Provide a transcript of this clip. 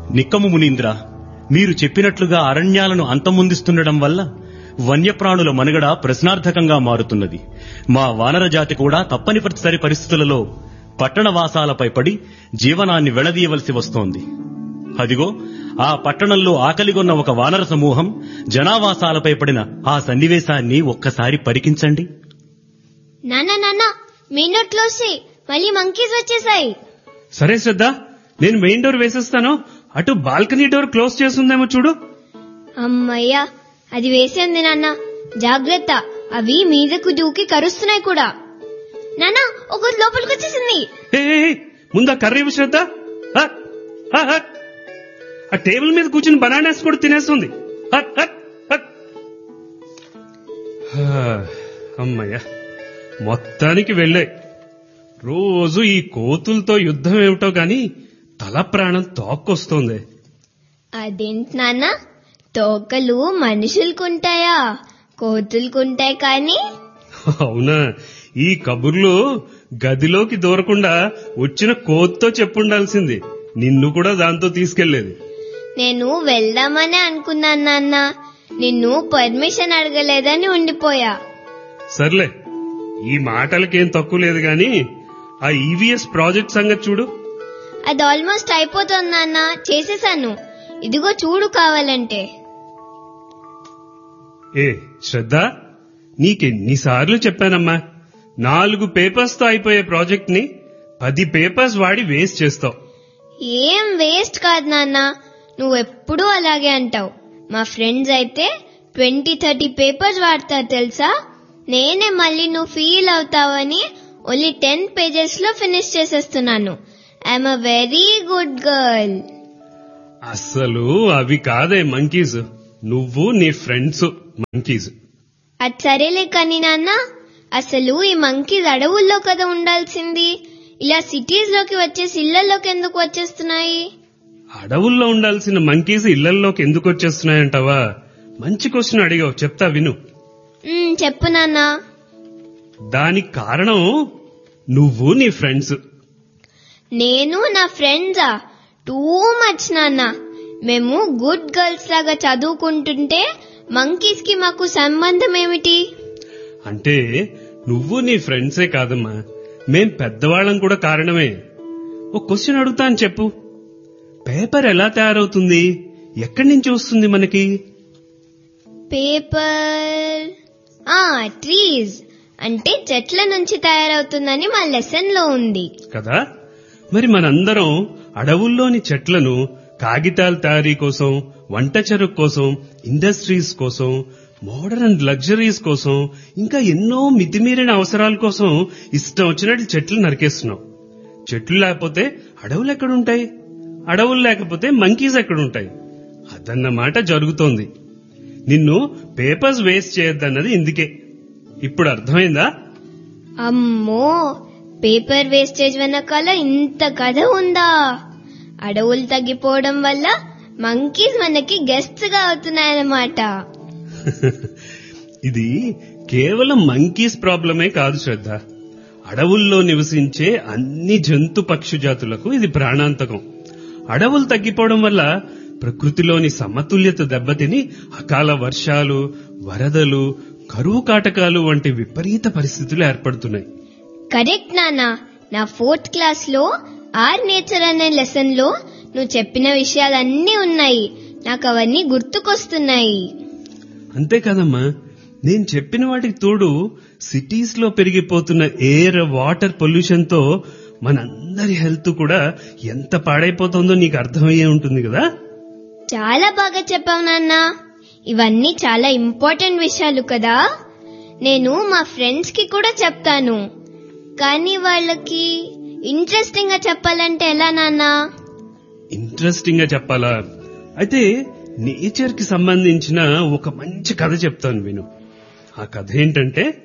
నిక్కము మునీంద్ర మీరు చెప్పినట్లుగా అరణ్యాలను అంతమొందిస్తుండడం వల్ల వన్యప్రాణుల మనుగడ ప్రశ్నార్థకంగా మారుతున్నది మా వానర జాతి కూడా తప్పనిసరి పరిస్థితులలో పట్టణవాసాలపై పడి జీవనాన్ని వెళ్లదీయవలసి వస్తోంది అదిగో ఆ పట్టణంలో ఆకలిగొన్న ఒక వానర సమూహం జనావాసాలపై పడిన ఆ సన్నివేశాన్ని ఒక్కసారి పరికించండి నాన్న నాన్న మెయిన్ డోర్ క్లోజ్ చేయి మళ్ళీ మంకీస్ వచ్చేసాయి సరే శ్రద్ధ నేను మెయిన్ డోర్ వేసేస్తాను అటు బాల్కనీ డోర్ క్లోజ్ చేస్తుందేమో చూడు అమ్మయ్యా అది వేసి ఉంది నాన్న జాగ్రత్త అవి మీదకు దూకి కరుస్తున్నాయి కూడా నాన్న ఒక లోపలికి వచ్చేసింది ఏ ఏ, ఏ, ముందు ఆ కర్రీ ఇవ్వు శ్రద్ధ హ, హ, హ. ఆ టేబుల్ మీద కూర్చుని బనానాస్ కూడా తినేస్తుంది హ, హ, హ. హ, అమ్మయ్య మొత్తానికి వెళ్ళాయి రోజు ఈ కోతులతో యుద్ధం ఏమిటో గాని తల ప్రాణం తోక్కొస్తోంది అదేంటి నాన్న తోకలు మనుషులకుంటాయా కోతులకుంటాయి కానీ అవునా ఈ కబుర్లు గదిలోకి దూరకుండా వచ్చిన కోత్తో చెప్పుండాల్సింది నిన్ను కూడా దాంతో తీసుకెళ్లేది నేను వెళ్దామని అనుకున్నాను నాన్న నిన్ను పర్మిషన్ అడగలేదని ఉండిపోయా సర్లే ఈ మాటలకేం తక్కువ లేదు గాని ఆ ఈవీఎస్ ప్రాజెక్ట్ సంగతి చూడు అది ఆల్మోస్ట్ అయిపోతుంది నాన్న చేసేసాను ఇదిగో చూడు కావాలంటే ఏ శ్రద్ధ నీకెన్నిసార్లు చెప్పానమ్మా నాలుగు పేపర్స్ తో అయిపోయే ప్రాజెక్ట్ ని పది పేపర్స్ వాడి వేస్ట్ చేస్తావు ఏం వేస్ట్ కాదు నాన్న నువ్వు ఎప్పుడూ అలాగే అంటావు మా ఫ్రెండ్స్ అయితే ట్వంటీ థర్టీ పేపర్స్ వాడతారు తెలుసా నేనే మళ్ళీ నువ్వు ఫీల్ అవుతావని ఓన్లీ టెన్ పేజెస్ లో ఫినిష్ చేసేస్తున్నాను I'm a very good girl అస్సలు అవి కాదే మంకీస్ నువ్వు నీ ఫ్రెండ్స్ మంకీస్ అది సరేలే కానీ నాన్న అసలు ఈ మంకీస్ అడవుల్లో కదా ఉండాల్సింది ఇలా సిటీస్ లోకి వచ్చేసి ఇళ్లలోకి ఎందుకు వచ్చేస్తున్నాయి అడవుల్లో ఉండాల్సిన మంకీస్ ఇళ్లల్లోకి ఎందుకు వచ్చేస్తున్నాయంటావా మంచి క్వశ్చన్ అడిగావు చెప్తా విను మ్, చెప్పు నాన్న దానికి కారణం నువ్వు నీ ఫ్రెండ్స్ నేను నా ఫ్రెండ్సా టూ మచ్ నాన్న మేము గుడ్ గర్ల్స్ లాగా చదువుకుంటుంటే మంకీస్ కి మాకు సంబంధం ఏమిటి అంటే నువ్వు నీ ఫ్రెండ్సే కాదమ్మా మేం పెద్దవాళ్ళం కూడా కారణమే ఒక క్వశ్చన్ అడుగుతాను చెప్పు పేపర్ ఎలా తయారవుతుంది ఎక్కడి నుంచి వస్తుంది మనకి పేపర్ ఆ ట్రీస్ అంటే చెట్ల నుంచి తయారవుతుందని మా లెసన్ లో ఉంది కదా మరి మనందరం అడవుల్లోని చెట్లను కాగితాల తయారీ కోసం వంట చెరుకు కోసం ఇండస్ట్రీస్ కోసం మోడర్న్ లగ్జరీస్ కోసం ఇంకా ఎన్నో మితిమీరిన అవసరాల కోసం ఇష్టం వచ్చినట్లు చెట్లు నరికేస్తున్నాం చెట్లు లేకపోతే అడవులు ఎక్కడుంటాయి అడవులు లేకపోతే మంకీస్ ఎక్కడుంటాయి అదన్నమాట జరుగుతోంది నిన్ను పేపర్స్ వేస్ట్ చేయొద్దన్నది ఇందుకే ఇప్పుడు అర్థమైందా అమ్మో పేపర్ వేస్టేజ్ వెనకాల ఇంత కథ ఉందా అడవులు తగ్గిపోవడం వల్ల మంకీస్ మనకి గెస్ట్స్ గా అవుతున్నాయన్నమాట ఇది కేవలం మంకీస్ ప్రాబ్లమే కాదు శ్రద్ధ అడవుల్లో నివసించే అన్ని జంతు పక్షి జాతులకు ఇది ప్రాణాంతకం అడవులు తగ్గిపోవడం వల్ల ప్రకృతిలోని సమతుల్యత దెబ్బతిని అకాల వర్షాలు వరదలు కరువు కాటకాలు వంటి విపరీత పరిస్థితులు ఏర్పడుతున్నాయి కరెక్ట్ నానా నా ఫోర్త్ క్లాస్ లో ఆర్ నేచర్ అనే లెసన్ లో నువ్వు చెప్పిన విషయాలన్నీ ఉన్నాయి నాకు అవన్నీ గుర్తుకొస్తున్నాయి అంతే కదమ్మా నేను చెప్పిన వాటికి తోడు సిటీస్ లో పెరిగిపోతున్న ఎయిర్ వాటర్ పొల్యూషన్ తో మనందరి హెల్త్ కూడా ఎంత పాడైపోతుందో నీకు అర్థమయ్యే ఉంటుంది కదా చాలా బాగా చెప్పావు నాన్న ఇవన్నీ చాలా ఇంపార్టెంట్ విషయాలు కదా నేను మా ఫ్రెండ్స్ కి కూడా చెప్తాను కానీ వాళ్ళకి ఇంట్రెస్టింగ్ గా చెప్పాలంటే ఎలా నాన్నా ఇంట్రెస్టింగ్ గా చెప్పాలా అయితే నేచర్ కి సంబంధించిన ఒక మంచి కథ చెప్తాను విను ఆ కథ ఏంటంటే